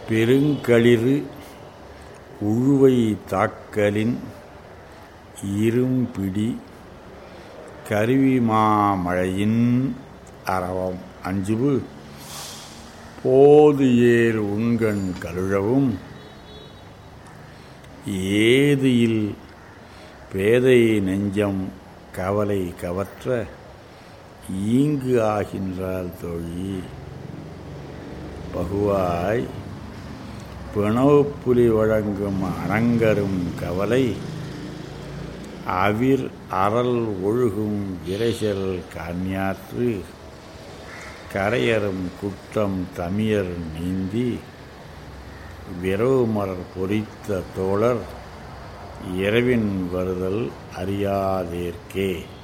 பெருங்களிறு உழுவை தாக்கலின் இரும்பிடி கருவிமாமழையின் அரவம் அஞ்சுவு போது ஏர் உண்கண் கழுழவும் ஏதியில் பேதை நெஞ்சம் கவலை கவற்ற ஈங்கு ஆகின்றாள் தோழி பகுவாய் பிணவுப்புலி வழங்கும் அணங்கரும் கவலை அவிர் அறல் ஒழுகும் விரைசல் காண்யாற்று கரையரும் குட்டம் தமியர் நீந்தி விரவுமலர் பொறித்த தோழர் இரவின் வருதல் அறியாதேற்கே